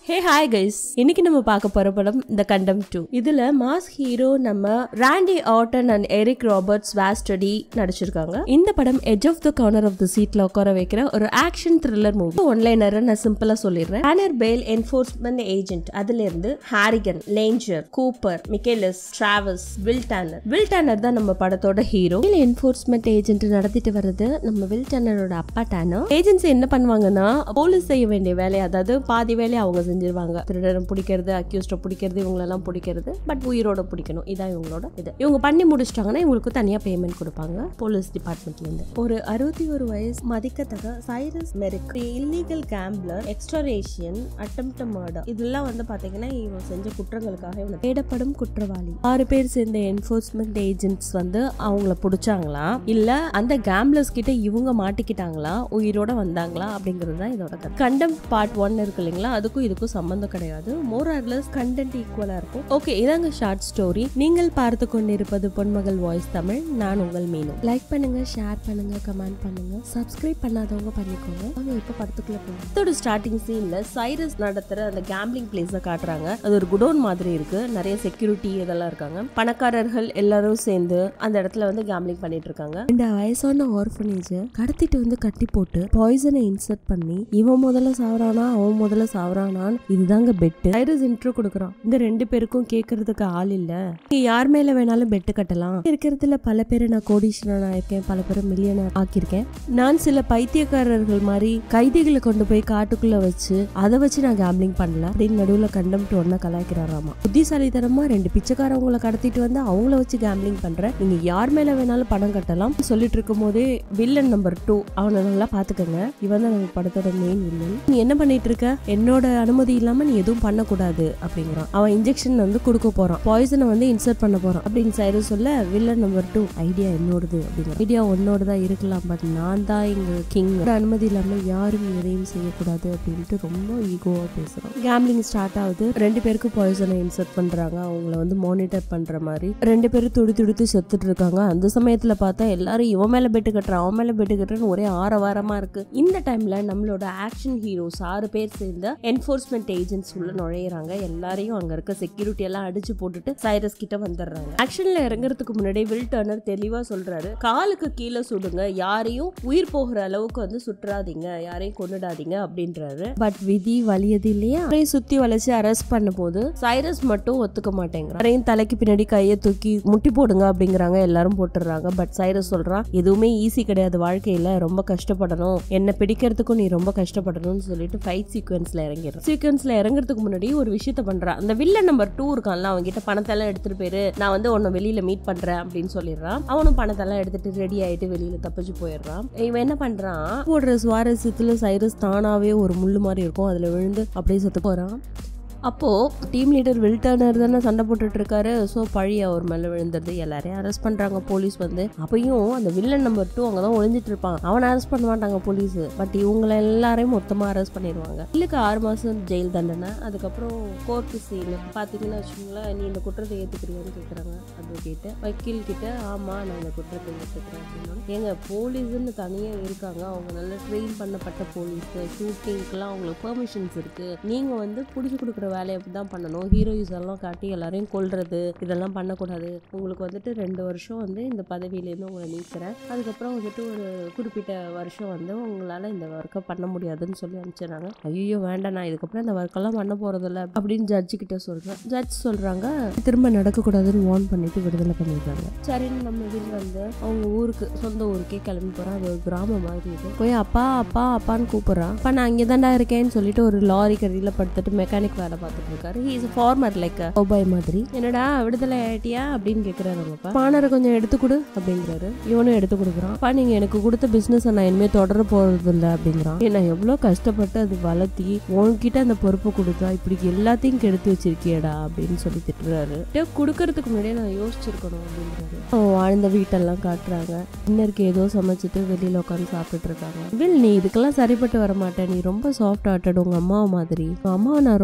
Hey hi guys இன்னைக்கு நம்ம பார்க்க போற படம் த கண்டம் டூ இதுல மாஸ் ஹீரோ நம்ம Randy Orton and Eric Roberts வாஸ்டடி நடிச்சிருக்காங்க இந்த படம் edge of the corner of the சீட்ல உட்கார வைக்கிற ஒரு ஆக்ஷன் த்ரில்லர் மூவி ஒன்லைனர் நான் சிம்பிளா சொல்லிடுறேன் ஹேனர் பேல் என்ஃபோர்ஸ்மெண்ட் ஏஜென்ட் அதுல இருந்து Harrigan Langer Cooper Michaels Travers Will Tanner Will Tanner தான் நம்ம படத்தோட ஹீரோ என்ஃபோர்ஸ்மெண்ட் ஏஜென்ட் நடத்திட்டு வர்றது நம்ம வில் டேனரோட அப்பா டேனர் ஏஜென்சி என்ன பண்ணுவாங்கன்னா போலீஸ் செய்ய வேண்டிய வேலையை அதாவது பாதி வேலையை அவங்க செஞ்சிருவாங்க திருடரை பிடிக்கிறது அக்யூஸ்ட பிடிக்கிறது இவங்களெல்லாம் பிடிக்கிறது பட் உயிரோட பிடிக்கணும் இதான் இவங்களோட இது இவங்க பண்ணி முடிச்சிட்டாங்கன்னா இவங்களுக்கு தனியா பேமெண்ட் கொடுப்பாங்க போலீஸ் டிபார்ட்மெண்ட்ல இருந்து ஒரு அறுபத்தி ஒரு வயசு மதிக்கத்தக்க Cyrus Merrick illegal gambler extortion attempt murder இதெல்லாம் வந்து பாத்தீங்கன்னா இவன் செஞ்ச குற்றங்களுக்காக இவனை தேடப்படும் குற்றவாளி ஆறு பேர் சேர்ந்த என்ஃபோர்ஸ்மெண்ட் ஏஜென்ட்ஸ் வந்து அவங்கள பிடிச்சாங்களா இல்ல அந்த கேம்லர்ஸ் கிட்ட இவங்க மாட்டிக்கிட்டாங்களா உயிரோட வந்தாங்களா அப்படிங்கிறது தான் இதோட கதை கண்டம் பார்ட் ஒன் இருக்கு இல்லைங்களா அதுக்கும் இதுக்கும் சம்பந்தம் கிடையாது மோர் ஆர்லெஸ் கண்டென்ட் ஈக்குவலா இருக்கும் ஓகே இதாங்க ஷார்ட் ஸ்டோரி நீங்கள் பார்த்து கொண்டிருப்பது பொன்மகள் வாய்ஸ் தமிழ் நான் உங்கள் மீனும் லைக் பண்ணுங்க ஷேர் பண்ணுங்க கமெண்ட் பண்ணுங்க சப்ஸ்கிரைப் பண்ணாதவங்க பண்ணிக்கோங்க அவங்க இப்ப படத்துக்குள்ள போகலாம் இதோட ஸ்டார்டிங் சீன்ல சைரஸ் நடத்துற அந்த கேம்பிளிங் பிளேஸ காட்டுறாங்க அது ஒரு குடோன் மாதிரி இருக்கு நிறைய செக்யூரிட்டி இதெல்லாம் இருக்காங்க பணக்காரர்கள் எல்லாரும் சேர்ந்து அந்த இடத்துல வந்து கேம்பிளிங் பண்ணிட்டு இருக்காங்க இந்த வயசான ஆர்ஃபனேஜ கடத்திட்டு வந்து கட்டி போட்டு பாய்சனை இன்சர்ட் பண்ணி இவன் முதல்ல சாவறானா அவன் முதல்ல சாவறானான்னு இதுதாங்க பெட்டு சைரஸ் இன்ட்ரோ கொடுக்குறான் இந்த ரெண்டு பேருக்கும் கேட்கறதுக்கு ஆள் இல்ல நீ யார் மேல வேணாலும் பெட்டு கட்டலாம் இருக்கிறதுல பல பேரை நான் கோடீஸ்வரன் ஆயிருக்கேன் பல பேரை மில்லியனர் ஆக்கியிருக்கேன் நான் சில பைத்தியக்காரர்கள் மாதிரி கைதிகளை கொண்டு போய் காட்டுக்குள்ள வச்சு அதை வச்சு நான் கேம்பிளிங் பண்ணல அப்படின்னு நடுவுல கண்டம்ட்டு ஒன்ன கலாய்க்கிறாராமா புத்திசாலித்தனமா ரெண்டு பிச்சைக்காரவங்களை கடத்திட்டு வந்து அவங்கள வச்சு கேம்பிளிங் பண்றேன் நீங்க யார் மேல வேணாலும் பணம் கட்டலாம் சொல்லிட்டு இருக்கும் போதே வில்லன் நம்பர் டூ அவனை நல்லா பாத்துக்கங்க இவன் தான் நம்ம படத்தோட மெயின் வில்லன் நீ என்ன பண்ணிட்டு இருக்க என்னோட அனுமதி இல்லாம நீ எதுவும் பண்ணக்கூடாது அப்படிங்கிறான் அவன் இன்ஜெக்ஷன் வந்து கொடுக்க போறான் பாய்சனை வந்து இன்சர்ட் பண்ண போறான் அப்படின்னு சைடு சொல்ல வில்லன் நம்பர் டூ ஐடியா என்னோடது அப்படிங்கிற ஐடியா உன்னோட தான் இருக்கலாம் பட் நான் தான் இங்க கிங் அனுமதி இல்லாம யாரும் எதையும் செய்யக்கூடாது அப்படின்ட்டு ரொம்ப ஈகோவா பேசுறான் கேம்லிங் ஸ்டார்ட் ஆகுது ரெண்டு பேருக்கு பாய்சனை இன்சர்ட் பண்றாங்க அவங்கள வந்து மானிட்டர் பண்ற மாதிரி ரெண்டு பேரும் துடி துடித்து செத்துட்டு இருக்காங்க அந்த சமயத்துல பார்த்தா எல்லாரும் இவன் மேல பெட்டு கட்டுறான் அவன் மேல பெட்டு கட்டுறன்னு ஒரே ஆரவாரமா இருக்கு இந்த டைம்ல நம்மளோட ஆக்ஷன் ஹீரோஸ் ஆறு பேர் சேர்ந்த என்ஃபோர்ஸ்மெண்ட் ஏஜென்ட்ஸ் உள்ள நுழையிறாங்க எல்லாரையும் அங்க இருக்க செக்யூரிட்டி எல்லாம் அடிச்சு போட்டுட்டு சைரஸ் கிட்ட வந்துடுறாங்க ஆக்ஷன்ல இறங்குறதுக்கு முன்னாடி வில் டர்னர் தெளிவா சொல்றாரு காலுக்கு கீழே சுடுங்க யாரையும் உயிர் போகிற அளவுக்கு வந்து சுற்றாதீங்க யாரையும் கொண்டுடாதீங்க அப்படின்றாரு பட் விதி வலியது இல்லையா அவரையும் சுத்தி வளைச்சு அரெஸ்ட் பண்ண போது சைரஸ் மட்டும் ஒத்துக்க மாட்டேங்கிறான் அவரையும் தலைக்கு பின்னாடி கையை தூக்கி முட்டி போடுங்க அப்படிங்கிறாங்க எல்லாரும் போட்டுடுறாங்க பட் சைரஸ் சொல்றான் எதுவுமே ஈஸி கிடையாது வாழ்க்கையில ரொம்ப கஷ்டப்படணும் என்ன பிடிக்கிறதுக்கும் நீ ரொம்ப கஷ்டப்படணும்னு சொல்லிட்டு ஃபைட் சீக்வன்ஸ்ல இறங்கிடுறான் சீக்வன்ஸ்ல இறங்குறதுக்கு முன்னாடி ஒரு விஷயத்த பண்றான் அந்த வில்லன் நம்பர் டூ இருக்கான்ல அவங்க கிட்ட பணத்தெல்லாம் எடுத்துட்டு போயிரு நான் வந்து உன்னை வெளியில மீட் பண்றேன் அப்படின்னு சொல்லிடுறான் அவனும் பணத்தெல்லாம் எடுத்துட்டு ரெடி ஆயிட்டு வெளியில தப்பிச்சு போயிடுறான் இவன் என்ன பண்றான் போடுற சுவாரஸ்யத்துல சைரஸ் தானாவே ஒரு முள்ளு மாதிரி இருக்கும் அதுல விழுந்து அப்படியே செத்து போறான் அப்போ டீம் லீடர் வில்டர்னர் தானே சண்டை போட்டுட்டு இருக்காரு ஸோ பழி அவர் மேல விழுந்துருது எல்லாரையும் அரெஸ்ட் பண்றாங்க போலீஸ் வந்து அப்பயும் அந்த வில்லன் நம்பர் டூ அங்கதான் ஒளிஞ்சிட்டு இருப்பான் அவனை அரெஸ்ட் பண்ண மாட்டாங்க போலீஸ் பட் இவங்களை எல்லாரையும் மொத்தமா அரெஸ்ட் பண்ணிடுவாங்க இல்லுக்கு ஆறு மாசம் ஜெயில் தண்டனை அதுக்கப்புறம் கோர்ட்டு சீன் பாத்தீங்கன்னா வச்சுக்கோங்களேன் நீ இந்த குற்றத்தை ஏத்துக்கிறியான்னு கேக்குறாங்க அட்வொகேட் வக்கீல் கிட்ட ஆமா நான் இந்த குற்றத்தை ஏத்துக்கிறேன் அப்படின்னா ஏங்க போலீஸ்னு தனியா இருக்காங்க அவங்க நல்ல ட்ரெயின் பண்ணப்பட்ட போலீஸ் ஷூட்டிங்க்குலாம் அவங்களுக்கு பெர்மிஷன்ஸ் இருக்கு நீங்க வந்து பிடிச்சி கொடுக்குற வேலையை தான் பண்ணணும் ஹீரோயிஸ் எல்லாம் காட்டி எல்லாரையும் கொல்றது இதெல்லாம் பண்ணக்கூடாது உங்களுக்கு வந்துட்டு ரெண்டு வருஷம் வந்து இந்த பதவியிலேருந்து உங்களை நீக்கிறேன் அதுக்கப்புறம் வந்துட்டு ஒரு குறிப்பிட்ட வருஷம் வந்து உங்களால் இந்த ஒர்க்கை பண்ண முடியாதுன்னு சொல்லி அனுப்பிச்சிடுறாங்க ஐயோ வேண்டாம் நான் இதுக்கப்புறம் இந்த ஒர்க்கெல்லாம் பண்ண போகிறதில்ல அப்படின்னு ஜட்ஜு கிட்ட சொல்கிறேன் ஜட்ஜ் சொல்கிறாங்க திரும்ப நடக்கக்கூடாதுன்னு வார்ன் பண்ணிட்டு விடுதலை பண்ணிடுறாங்க சரின்னு நம்ம வீட்டில் வந்து அவங்க ஊருக்கு சொந்த ஊருக்கே கிளம்பி போகிறான் அது ஒரு கிராமம் மாதிரி இருக்கு போய் அப்பா அப்பா அப்பான்னு கூப்பிட்றான் அப்பா நான் இங்கே தாண்டா இருக்கேன்னு சொல்லிட்டு ஒரு லாரி கடியில் படுத்துட்டு மெக்கானிக் வேலை பார்த்துட்டு இருக்காரு ஹீஸ் ஃபார்மர் லைக் ஒபாய் மாதிரி என்னடா விடுதலை ஆயிட்டியா அப்படின்னு கேட்கிறாரு அவங்கப்பா பானரை கொஞ்சம் எடுத்து கொடு அப்படிங்கிறாரு இவனும் எடுத்து கொடுக்குறான் அப்பா நீங்க எனக்கு கொடுத்த பிசினஸ் நான் இனிமே தொடர போறது இல்ல அப்படிங்கிறான் ஏய், நான் எவ்வளவு கஷ்டப்பட்டு அது வளர்த்தி உன்கிட்ட அந்த பொறுப்பை கொடுத்தா இப்படி எல்லாத்தையும் கெடுத்து வச்சிருக்கியடா அப்படின்னு சொல்லி திட்டுறாரு டேய், கொடுக்கறதுக்கு முன்னாடியே நான் யோசிச்சிருக்கணும் அப்படிங்கிறாரு அவன் வாழ்ந்த வீட்டெல்லாம் காட்டுறாங்க இன்னருக்கு ஏதோ சமைச்சிட்டு வெளியில உட்காந்து சாப்பிட்டுட்டு இருக்காங்க வில் நீ இதுக்கெல்லாம் சரிப்பட்டு வர மாட்டேன் நீ ரொம்ப சாஃப்ட் ஆட்டட் உங்க அம்மா மாதிரி உங்க அம்மாவை நான் ரொம்ப மிஸ்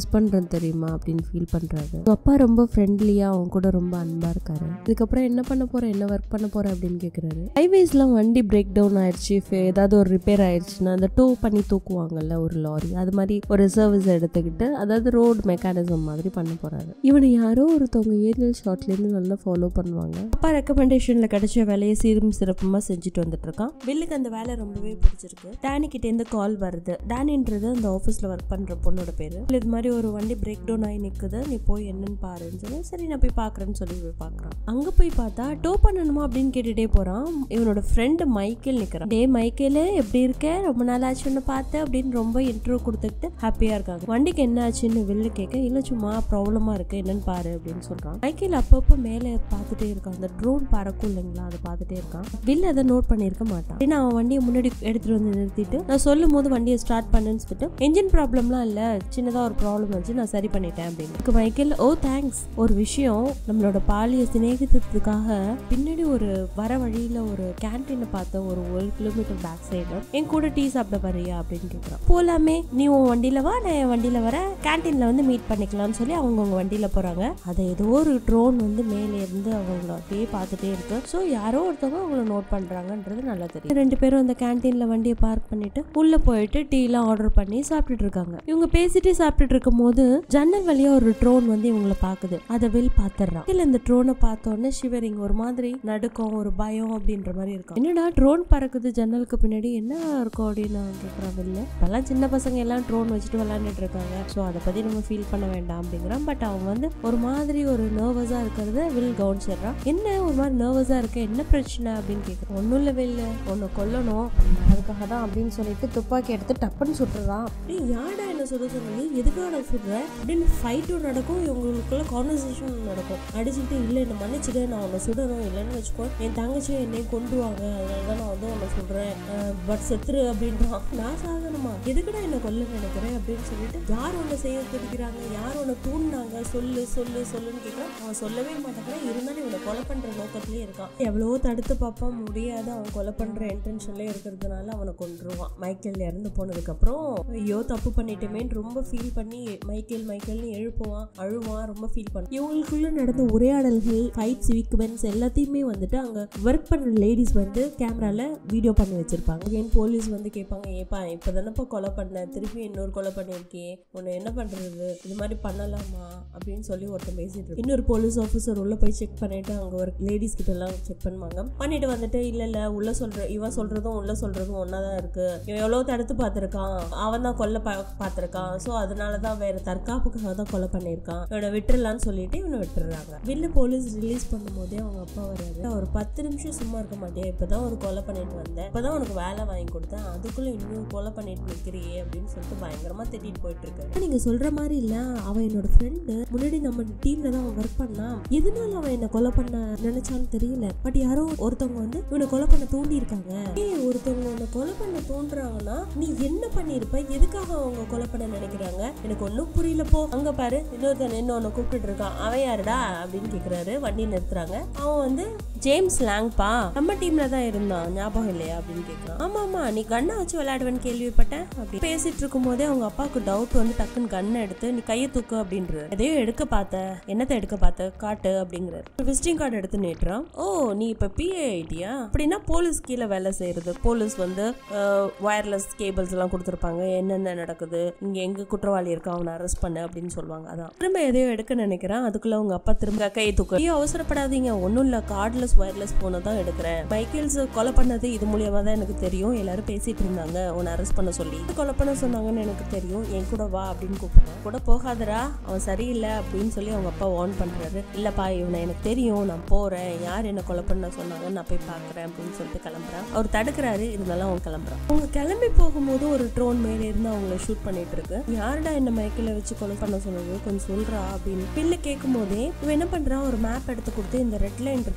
பண்றேன் தெரியுமா அப்படின்னு ஃபீல் பண்றாரு அவங்க அப்பா ரொம்ப ஃப்ரெண்ட்லியா அவங்க கூட ரொம்ப அன்பா இருக்காரு இதுக்கப்புறம் என்ன பண்ண போற என்ன ஒர்க் பண்ண போற அப்படின்னு கேக்குறாரு ஹைவேஸ்லாம் வண்டி பிரேக் டவுன் ஆயிடுச்சு ஃபே- ஏதாவது ஒரு ரிப்பேர் ஆயிடுச்சுன்னா அந்த டோ பண்ணி தூக்குவாங்கல்ல ஒரு லாரி அது மாதிரி ஒரு சர்வீஸ் எடுத்துக்கிட்டு அதாவது ரோடு மெக்கானிசம் மாதிரி பண்ண போறாரு இவனை யாரோ ஒருத்தவங்க ஏரியல் ஷார்ட்ல இருந்து நல்லா ஃபாலோ பண்ணுவாங்க அப்பா ரெக்கமெண்டேஷன்ல கிடைச்ச வேலையை சீரும் சிறப்புமா செஞ்சுட்டு வந்துட்டு இருக்கான் வில்லுக்கு அந்த வேலை ரொம்பவே பிடிச்சிருக்கு டேனி கிட்ட இருந்து கால் வருது டேனின்றது அந்த ஆஃபீஸ்ல ஒர்க் பண்ற பொண்ணோட பேரு இது மாதிரி ஒரு வண்டி பிரேக் டவுன் ஆகி நிக்குது நீ போய் என்னன்னு பாருன்னு சொல்லி சரி நான் போய் பாக்குறேன்னு சொல்லி போய் பாக்குறான் அங்க போய் பார்த்தா டோ பண்ணணுமா அப்படின்னு கேட்டுட்டே போறான் இவனோட ஃப்ரெண்டு மைக்கேல் நிக்கிறான் டே மைக்கேல் எப்படி இருக்க ரொம்ப நாள் ஆச்சு உன்னை பார்த்தேன் அப்படின்னு ரொம்ப இன்ட்ரோ கொடுத்துட்டு ஹாப்பியா இருக்காங்க வண்டிக்கு என்ன ஆச்சுன்னு வெளில கேட்க இல்ல சும்மா ப்ராப்ளமா இருக்கு என்னன்னு பாரு அப்படின்னு சொல்றான் மைக்கேல் அப்பப்போ மேலே பார்த்துட்டே இருக்கான் அந்த ட்ரோன் பறக்கும் இல்லைங்களா அதை பார்த்துட்டே இருக்கான் வில் அதை நோட் பண்ணியிருக்க மாட்டான் ஏன்னா அவன் வண்டியை முன்னாடி எடுத்துட்டு வந்து நிறுத்திட்டு நான் சொல்லும் போது வண்டியை ஸ்டார்ட் பண்ணுன்னு சொல்லிட்டு என்ஜின் ப்ராப்ளம்லாம் இல்ல சின்னதா ஒரு ப்ராப்ளம் வச்சு நான் சரி பண்ணிட்டேன் அப்படின்னு இதுக்கு மைக்கேல் ஓ தேங்க்ஸ் ஒரு விஷயம் நம்மளோட பாலிய சிநேகித்ததுக்காக பின்னாடி ஒரு வர வழியில ஒரு கேன்டீனை பார்த்த ஒரு ஒரு கிலோமீட்டர் பேக் சைடு என் கூட டீ சாப்பிட வரியா அப்படின்னு கேட்குறான் போலாமே நீ உன் வண்டியில வா நான் என் வண்டியில வர கேன்டீன்ல வந்து மீட் பண்ணிக்கலாம்னு சொல்லி அவங்க உங்க வண்டியில போறாங்க அதை ஏதோ ஒரு ட்ரோன் வந்து மேலே இருந்து அவங்கள அப்படியே பார்த்துட்டே இருக்கு ஸோ யாரோ ஒருத்தவங்க அவங்கள நோட் பண்றாங்கன்றது நல்லா தெரியும் ரெண்டு பேரும் அந்த கேன்டீன்ல வண்டியை பார்க் பண்ணிட்டு உள்ள போயிட்டு டீ எல்லாம் ஆர்டர் பண்ணி சாப்பிட்டுட்டு இருக்காங்க இவங்க பேசிட்டே சாப்பிட்டுட்டு இருக்கும் போது ஜன்னல் வழியா ஒரு ட்ரோன் வந்து இவங்கள பாக்குது அதை வில் பாத்துறான் இல்ல இந்த ட்ரோனை பார்த்த உடனே ஷிவரிங் ஒரு மாதிரி நடுக்கம் ஒரு பயம் அப்படின்ற மாதிரி இருக்கும் என்னடா ட்ரோன் பறக்குது ஜன்னலுக்கு பின்னாடி என்ன இருக்கும் அப்படின்னு நான் கேட்கறான் வெளில இப்பெல்லாம் சின்ன பசங்க எல்லாம் ட்ரோன் வச்சுட்டு விளையாண்டுட்டு இருக்காங்க ஸோ அதை பத்தி நம்ம ஃபீல் பண்ண வேண்டாம் அப்படிங்கிறான் பட் அவன் வந்து ஒரு மாதிரி ஒரு நர்வஸா இருக்கிறத வில் கவனிச்சிடுறான் என்ன ஒரு மாதிரி நர்வஸா இருக்க என்ன பிரச்சனை அப்படின்னு கேட்குறான் ஒன்றும் இல்லை வெளில உன்னை கொல்லணும் அதுக்காக தான் அப்படின்னு சொல்லிட்டு துப்பாக்கி எடுத்து டப்புன்னு சுட்டுறான் அப்படியே யாடா என்ன சொல்ல சொன்னீங்க எதுக்காக நான் சுடுறேன் அப்படின்னு ஃபைட்டும் நடக்கும் இவங்களுக்குள்ள கான்வர்சேஷன் நடக்கும் அடிச்சுட்டு இல்லை என்ன மன்னிச்சிடு நான் உன்னை சுடணும் இல்லைன்னு வச்சுக்கோ என் தங்கச்சியும் என்னையும் கொண்டுவாங்க அதனால தான் நான் வந்து உன்னை சொல்றேன் பட் செத்துரு அப்படின்றான் நான் சாகணுமா எதுக்குடா என்ன கொல்ல நினைக்கிறேன் அப்படின்னு சொல்லிட்டு யார் உன்னை செய்ய துடிக்கிறாங்க யார் உன்னை தூண்டினாங்க சொல்லு சொல்லு சொல்லுன்னு கேட்கறான் அவன் சொல்லவே மாட்டேங்கிறான் இருந்தாலும் இவனை கொலை பண்ற நோக்கத்திலே இருக்கான் எவ்வளவோ தடுத்து பார்ப்பான் முடியாது அவன் கொலை பண்ற இன்டென்ஷன்லேயே இருக்கிறதுனால அவனை கொன்றுவான் மைக்கேல் இறந்து போனதுக்கப்புறம் ஐயோ தப்பு பண்ணிட்டேமேன்னு ரொம்ப ஃபீல் பண்ணி மைக்கேல் மைக்கேல்னு எழுப்புவான் அழுவான் ரொம்ப ஃபீல் பண்ண இவங்களுக்குள்ள நடந்த உரையாடல்கள் ஃபைட் சீக்வன்ஸ் எல்லாத்தையுமே வந்துட்டு அங்க ஒர்க் பண்ண லேடிஸ் வந்து கேமரால வீடியோ பண்ணி வச்சிருப்பாங்க ஏன் போலீஸ் வந்து கேட்பாங்க ஏப்பா இப்போ தானப்பா கொலை பண்ண திருப்பி இன்னொரு கொலை பண்ணியிருக்கே உன்னை என்ன பண்றது இது மாதிரி பண்ணலாமா அப்படின்னு சொல்லி ஒருத்தன் பேசிட்டு இருப்பான். இன்னொரு போலீஸ் ஆஃபீஸர் உள்ள போய் செக் பண்ணிட்டு அங்க ஒரு லேடிஸ் கிட்ட எல்லாம் செக் பண்ணுவாங்க பண்ணிட்டு வந்துட்டு இல்ல இல்ல உள்ள சொல்ற இவன் சொல்றதும் உள்ள சொல்றதும் ஒன்னாதான் இருக்கு இவன் எவ்வளவு தடுத்து பார்த்திருக்கான் அவன் தான் கொல்ல பா- பார்த்திருக்கான் ஸோ அதனால தான் வேற தற்காப்புக்காக தான் கொலை பண்ணியிருக்கான் இவனை விட்டுறலாம்னு சொல்லிட்டு இவனை விட்டுறாங்க வில்ல போலீஸ் ரிலீஸ் பண்ணும்போதே அவங்க அப்பா வராரு ஒரு பத்து நிமிஷம் சும்மா இருக்க மாட்டியா இப்பதான் ஒரு கொலை பண்ணிட்டு வந்தேன் இப்பதான் உனக்கு வேலை வாங்கி கொடுத்தேன் அதுக்குள்ள இன்னும் கொலை பண்ணிட்டு நிக்கிறியே அப்படின்னு சொல்லிட்டு பயங்கரமா திட்டிட்டு போயிட்டு இருக்காரு நீங்க சொல்ற மாதிரி இல்ல அவன் என்னோட ஃப்ரெண்டு முன்னாடி நம்ம டீம்ல தான் அவன் ஒர்க் பண்ணான் எதனால அவன் என்ன கொலை பண்ண நினைச்சான்னு தெரியல பட் யாரோ ஒருத்தவங்க வந்து இவனை கொலை பண்ண தூண்டி இருக்காங்க ஏய் ஒருத்தவங்க உன்னை கொலை பண்ண தோன்றாங்கன்னா நீ என்ன பண்ணிருப்ப எதுக்காக அவங்க கொலை பண்ண நினைக்கிறாங்க எனக்கு ஒன்றும் புரியல போ அங்க பாரு இன்னொருத்தன் என்ன ஒன்று கூப்பிட்டு இருக்கான் அவன் யாருடா அப்படின்னு கேக்குறாரு வண்டி நிறுத்துறாங்க அவன் வந்து ஜேம்ஸ் லாங்பா நம்ம டீம்ல தான் இருந்தான் ஞாபகம் இல்லையா அப்படின்னு கேட்கறான் ஆமா ஆமா நீ கண்ணை வச்சு விளையாடுவேன்னு கேள்விப்பட்டேன் அப்படி பேசிட்டு இருக்கும் போதே அவங்க அப்பாவுக்கு டவுட் வந்து டக்குன்னு கண்ணை எடுத்து நீ கையை தூக்கு அப்படின்றாரு எதையோ எடுக்க பார்த்த என்னத்தை எடுக்க பார்த்த காட்டு அப்படிங்கிறாரு விசிட்டிங் கார்டு எடுத்து நீட்டுறான் ஓ நீ இப்ப பிஏ ஐடியா அப்படின்னா போலீஸ் கீழே வேலை செய்யறது போலீஸ் வந்து வயர்லெஸ் கேபிள்ஸ் எல்லாம் கொடுத்துருப்பாங்க என்னென்ன நடக்குது இங்க எங்க குற்றவாளி இருக்கா அவனை அரெஸ்ட் பண்ணு அப்படின்னு சொல்லுவாங்க அதான் திரும்ப எதையோ எடுக்க நினைக்கிறேன் அதுக்குள்ள உங்க அப்பா திரும்ப கையை தூக்கு ஐயோ அவசரப்படாதீங்க ஒன்றும் இல்லை கார்ட்லெஸ் ஒயர்லெஸ் போனை தான் எடுக்கிறேன் மைக்கேல்ஸ் கொலை பண்ணது இது மூலியமா தான் எனக்கு தெரியும் எல்லாரும் பேசிட்டு இருந்தாங்க உன்னை அரெஸ்ட் பண்ண சொல்லி கொலை பண்ண சொன்னாங்கன்னு எனக்கு தெரியும் என் கூட வா அப்படின்னு கூப்பிடுறேன் கூட போகாதடா அவன் சரியில்லை அப்படின்னு சொல்லி அவங்க அப்பா வார்ன் பண்றாரு இல்லப்பா இவனை எனக்கு தெரியும் நான் போறேன் யார் என்ன கொலை பண்ண சொன்னாங்க நான் போய் பார்க்கறேன் அப்படின்னு சொல்லிட்டு கிளம்புறேன் அவர் தடுக்கிறாரு இருந்தாலும் அவன் கிளம்புறான் அவங்க கிளம்பி போகும்போது ஒரு ட்ரோன் மேலே இருந்து அவங்கள ஷூட் பண்ணிட்டு இருக்கு யாருடா என்ன மைக்கில் வச்சு கொலை பண்ண சொன்னது கொஞ்சம் சொல்றா அப்படின்னு பில்லு கேட்கும் போதே இவன் என்ன பண்றான் ஒரு மேப் எடுத்து கொடுத்து இந்த ரெட் லைன் இருக்கு பார்த்தியா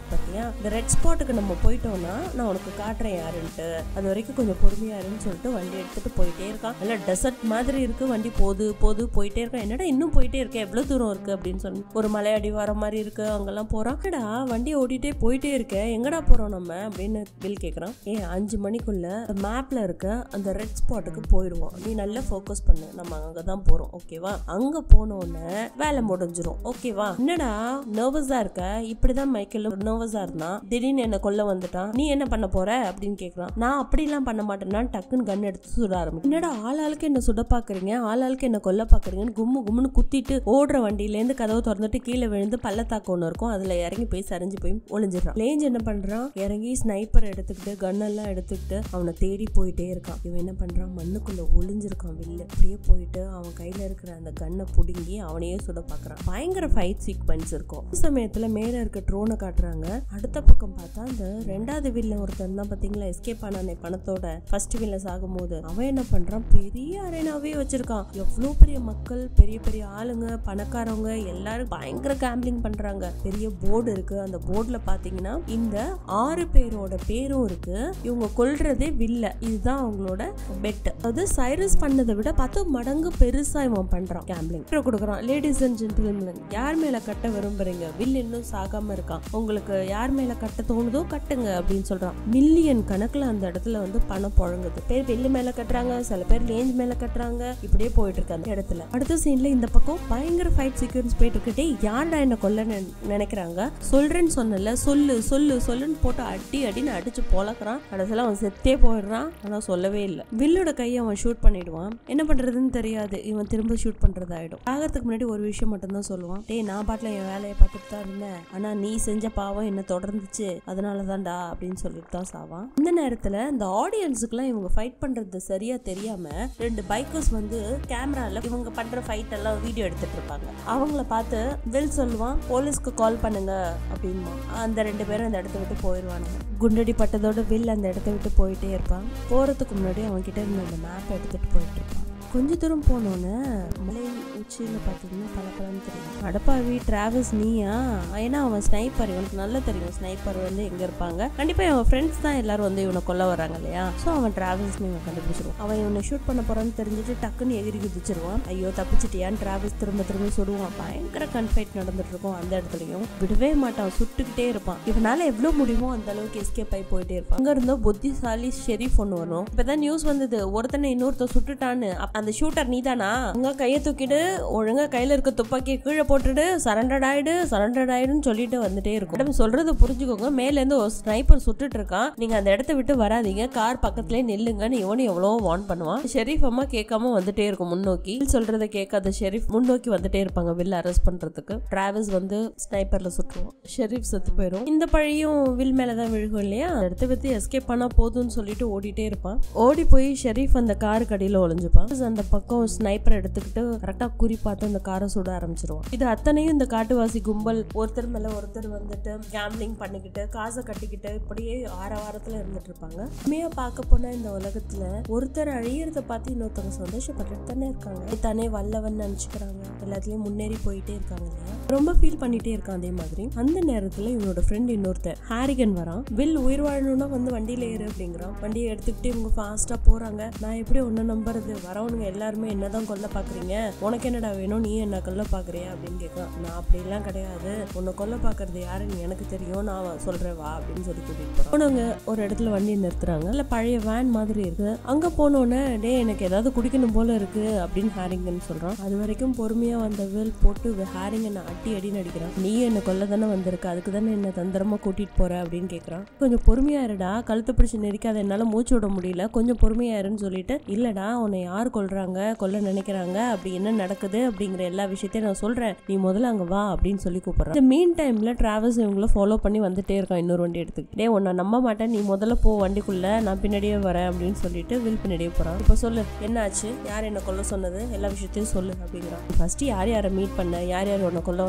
இல்லையா இந்த ரெட் ஸ்பாட்டுக்கு நம்ம போயிட்டோம்னா நான் உனக்கு காட்டுறேன் யாருன்ட்டு அது வரைக்கும் கொஞ்சம் பொறுமையா இருன்னு சொல்லிட்டு வண்டி எடுத்துட்டு போயிட்டே இருக்கான் நல்ல டெசர்ட் மாதிரி இருக்கு வண்டி போகுது போகுது போயிட்டே இருக்கான் என்னடா இன்னும் போயிட்டே இருக்கு எவ்வளவு தூரம் இருக்கு அப்படின்னு சொல்லி ஒரு மலை அடிவாரம் மாதிரி இருக்கு அங்கெல்லாம் போறான் என்னடா வண்டி ஓட்டிட்டே போயிட்டே இருக்க எங்கடா போறோம் நம்ம அப்படின்னு பில் கேக்குறான் ஏன் அஞ்சு மணிக்குள்ள மேப்ல இருக்க அந்த ரெட் ஸ்பாட்டுக்கு போயிடுவோம் நீ நல்லா ஃபோக்கஸ் பண்ணு நம்ம அங்கதான் போறோம் ஓகேவா அங்க போன உடனே வேலை முடிஞ்சிரும் ஓகேவா என்னடா நர்வஸா இருக்க இப்படிதான் மைக்கேல் நர்வஸா இருந்தான் திடீர்னு என்ன கொல்ல வந்துட்டான் நீ என்ன பண்ண போற அப்படின்னு கேக்குறான் நான் அப்படிலாம் பண்ண மாட்டேன்னா டக்குன்னு கன் எடுத்து சுட ஆரம்பிச்சு என்னடா ஆள் ஆளுக்கு என்ன சுட பாக்குறீங்க ஆள் ஆளுக்கு என்ன கொல்ல பாக்குறீங்கன்னு கும்மு கும்முன்னு குத்திட்டு ஓடுற வண்டியில இருந்து கதவை திறந்துட்டு கீழே விழுந்து பள்ளத்தாக்கு ஒன்று இருக்கும் அதுல இறங்கி போய் சரிஞ்சு போய் ஒளிஞ்சிடறான் லேஞ்ச் என்ன பண்றான் இறங்கி ஸ்னைப்பர் எடுத்துக்கிட்டு கன் எல்லாம் எடுத்துக்கிட்டு அவனை தேடி போயிட்டே இருக்கான் இவன் என்ன பண்றான் மண்ணுக்குள்ள ஒளிஞ்சிருக்கான் வெளில அப்படியே போயிட்டு அவன் கையில இருக்கிற அந்த கன்னை புடுங்கி அவனையே சுட பாக்குறான் பயங்கர ஃபைட் சீக்வன்ஸ் இருக்கும் இந்த சமயத்துல மேல இருக்க ட்ரோனை காட்டுறாங்க அடுத்த பக்கம் பார்த்தா அந்த ரெண்டாவது வில்ல ஒருத்தன் தான் பாத்தீங்களா எஸ்கேப் ஆனானே பணத்தோட ஃபர்ஸ்ட் வில்ல சாகும் போது அவன் என்ன பண்றான் பெரிய அரேனாவே வச்சிருக்கான் எவ்வளவு பெரிய மக்கள் பெரிய பெரிய ஆளுங்க பணக்காரவங்க எல்லாரும் பயங்கர கேம்பிளிங் பண்றாங்க பெரிய போர்டு இருக்கு அந்த போர்டுல பாத்தீங்கன்னா இந்த ஆறு பேரோட பேரும் இருக்கு இவங்க கொல்றதே வில்ல இதுதான் அவங்களோட பெட் அது சைரஸ் பண்ணதை விட பத்து மடங்கு பெருசா இவன் பண்றான் கேம்பிளிங் கொடுக்குறான் லேடிஸ் அண்ட் ஜென்டில்மேன் யார் மேல கட்ட விரும்புறீங்க வில் இன்னும் சாகாம இருக்கான் உங்களுக்கு யார் மேல கட்ட தோணுதோ கட்டுங்க அப்படின்னு சொல்றான் மில்லியன் கணக்குல அந்த இடத்துல வந்து பணம் புழங்குது பேர் வில்லு மேல கட்டுறாங்க சில பேர் லேஞ்ச் மேல கட்டுறாங்க இப்படியே போயிட்டு இருக்கு அந்த இடத்துல அடுத்த சீன்ல இந்த பக்கம் பயங்கர ஃபைட் சீக்வன்ஸ் போயிட்டு இருக்கு டேய் யார்டா என்ன கொல்ல நினை- நினைக்கிறாங்க சொல்றேன்னு சொன்னல சொல்லு சொல்லு சொல்லுன்னு போட்டு அடி அடின்னு அடிச்சு பொழக்கிறான் கடைசியில அவன் செத்தே போயிடுறான் ஆனா சொல்லவே இல்லை வில்லோட கையை அவன் ஷூட் பண்ணிடுவான் என்ன பண்றதுன்னு தெரியாது இவன் திரும்ப ஷூட் பண்றது ஆயிடும் ஆகிறதுக்கு முன்னாடி ஒரு விஷயம் மட்டும்தான் சொல்லுவான் டேய் நான் பாட்டுல என் வேலையை பார்த்துட்டு தான் இருந்தேன் ஆனா நீ செஞ்ச பாவம் என்ன தொடர்ந்துச்சு அதனால தான்டா அப்படின்னு சொல்லிட்டு தான் சாவான் இந்த நேரத்துல இந்த ஆடியன்ஸுக்குலாம் இவங்க ஃபைட் பண்றது சரியா தெரியாம ரெண்டு பைக்கர்ஸ் வந்து கேமரால இவங்க பண்ற ஃபைட் எல்லாம் வீடியோ எடுத்துட்டு இருப்பாங்க அவங்கள பார்த்து வில் சொல்லுவான் போலீஸ்க்கு கால் பண்ணுங்க அப்படின்மா அந்த ரெண்டு பேரும் அந்த இடத்த விட்டு போயிடுவானுங்க குண்டடி பட்டதோட வில் அந்த இடத்த விட்டு போயிட்டே இருப்பான் போறதுக்கு முன்னாடி அவன் கிட்ட இருந்த அந்த மேப் எடுத்துட்டு போயிட்டு இருப்பான் கொஞ்ச தூரம் போனோன்னே மலை உச்சியில் பார்த்தீங்கன்னா பல பலன்னு தெரியும் அடப்பாவி டிராவல்ஸ் நீயா ஏன்னா அவன் ஸ்னைப்பர் இவனுக்கு நல்லா தெரியும் ஸ்னைப்பர் வந்து எங்கே இருப்பாங்க கண்டிப்பாக இவன் ஃப்ரெண்ட்ஸ் தான் எல்லாரும் வந்து இவனை கொல்ல வராங்க இல்லையா ஸோ அவன் டிராவல்ஸ்னு இவன் கண்டுபிடிச்சிருவான் அவன் இவனை ஷூட் பண்ண போறான்னு தெரிஞ்சுட்டு டக்குன்னு எகிரி குதிச்சிருவான் ஐயோ தப்பிச்சிட்டியான்னு டிராவல்ஸ் திரும்ப திரும்ப சுடுவான் பயங்கர கன்ஃபைட் நடந்துட்டு இருக்கும் அந்த இடத்துலையும் விடவே மாட்டான் சுட்டுக்கிட்டே இருப்பான் இவனால எவ்வளவு முடியுமோ அந்த அளவுக்கு எஸ்கேப் ஆகி போயிட்டே இருப்பான் அங்க இருந்தோ புத்திசாலி ஷெரீஃப் ஒன்று வரும் இப்பதான் நியூஸ் வந்தது ஒருத்தனை இன்னொருத்தர் சுட்டுட்டான்னு அப்ப அந்த ஷூட்டர் நீதானா உங்க கையை தூக்கிட்டு ஒழுங்கா கையில இருக்க துப்பாக்கியை கீழே போட்டுட்டு சரண்டர்ட் ஆயிடு சரண்டர்ட் ஆயிடுன்னு சொல்லிட்டு வந்துட்டே இருக்கும் மேடம் சொல்றத புரிஞ்சுக்கோங்க மேல இருந்து ஒரு ஸ்னைப்பர் சுட்டுட்டு இருக்கான் நீங்க அந்த இடத்த விட்டு வராதீங்க கார் பக்கத்துலயே நில்லுங்கன்னு இவனு எவ்வளவோ வார்ன் பண்ணுவான் ஷெரீஃப் அம்மா கேட்காம வந்துட்டே இருக்கும் முன்னோக்கி சொல்றத கேட்காத ஷெரீஃப் முன்னோக்கி வந்துட்டே இருப்பாங்க வில் அரெஸ்ட் பண்றதுக்கு டிராவல்ஸ் வந்து ஸ்னைப்பர்ல சுட்டுருவான் ஷெரீஃப் செத்து போயிடும் இந்த பழியும் வில் மேலதான் விழுகும் இல்லையா அந்த இடத்த விட்டு எஸ்கேப் பண்ணா போதும்னு சொல்லிட்டு ஓடிட்டே இருப்பான் ஓடி போய் ஷெரீஃப் அந்த காருக்கு அடியில ஒளிஞ்சுப்பான் அந்த பக்கம் ஸ்னைப்பர் எடுத்துக்கிட்டு கரெக்டா குறி பார்த்து அந்த காரை சுட ஆரம்பிச்சிருவான் இது அத்தனையும் இந்த காட்டுவாசி கும்பல் ஒருத்தர் மேல ஒருத்தர் வந்துட்டு கேம்லிங் பண்ணிக்கிட்டு காசை கட்டிக்கிட்டு இப்படியே ஆற வாரத்துல இருந்துட்டு இருப்பாங்க உண்மையா பார்க்க போனா இந்த உலகத்துல ஒருத்தர் அழியறத பார்த்து இன்னொருத்தவங்க சந்தோஷப்பட்டுட்டு தானே இருக்காங்க தானே வல்லவன் நினைச்சுக்கிறாங்க எல்லாத்துலயும் முன்னேறி போயிட்டே இருக்காங்க இல்லையா ரொம்ப ஃபீல் பண்ணிட்டே இருக்கான் அதே மாதிரி அந்த நேரத்துல இவனோட ஃப்ரெண்ட் இன்னொருத்தர் ஹாரிகன் வரான் வில் உயிர் வாழணும்னா வந்து வண்டியில ஏறு அப்படிங்கிறான் வண்டியை எடுத்துக்கிட்டு இவங்க ஃபாஸ்டா போறாங்க நான் எப்படி ஒன்ன நம்புறது வரவனுங்க எல்லாருமே என்னதான் கொல்ல பாக்குறீங்க உனக்கு என்னடா வேணும் நீ என்ன கொல்ல பாக்குறியா அப்படின்னு கேட்கறான் நான் அப்படிலாம் கிடையாது உன்னை கொல்ல பாக்குறது யாருன்னு எனக்கு தெரியும் நான் சொல்றேன் வா அப்படின்னு சொல்லி கூட்டிட்டு போறான் போனவங்க ஒரு இடத்துல வண்டி நிறுத்துறாங்க இல்ல பழைய வேன் மாதிரி இருக்கு அங்க போனோடனே டே எனக்கு ஏதாவது குடிக்கணும் போல இருக்கு அப்படின்னு ஹாரிங்கன் சொல்றான் அது வரைக்கும் பொறுமையா வந்த வில் போட்டு ஹாரிங்கன் அடி அடின்னு அடிக்கிறான் நீ என்ன கொல்ல தானே வந்திருக்க அதுக்கு தானே என்ன தந்திரமா கூட்டிட்டு போற அப்படின்னு கேக்குறான் கொஞ்சம் பொறுமையா இருடா கழுத்து பிடிச்சு நெரிக்காத என்னால மூச்சு விட முடியல கொஞ்சம் பொறுமையா இருன்னு சொல்லிட்டு இல்லடா உன்னை யார் கொல்றாங்க கொல்ல நினைக்கிறாங்க அப்படி என்ன நடக்குது அப்படிங்கிற எல்லா விஷயத்தையும் நான் சொல்றேன் நீ முதல்ல அங்க வா அப்படின்னு சொல்லி கூப்பிடுறான் இந்த மீன் டைம்ல டிராவல்ஸ் இவங்கள ஃபாலோ பண்ணி வந்துட்டே இருக்கான் இன்னொரு வண்டி எடுத்துக்கிட்டு டேய் உன்னை நம்ப மாட்டேன் நீ முதல்ல போ வண்டிக்குள்ள நான் பின்னாடியே வரேன் அப்படின்னு சொல்லிட்டு வில் பின்னாடியே போறான் இப்போ சொல்லு என்ன ஆச்சு யார் என்ன கொல்ல சொன்னது எல்லா விஷயத்தையும் சொல்லு அப்படிங்கிறான் ஃபர்ஸ்ட் யார் யாரை மீட் பண்ண யார் யார் உன்னை கொல்ல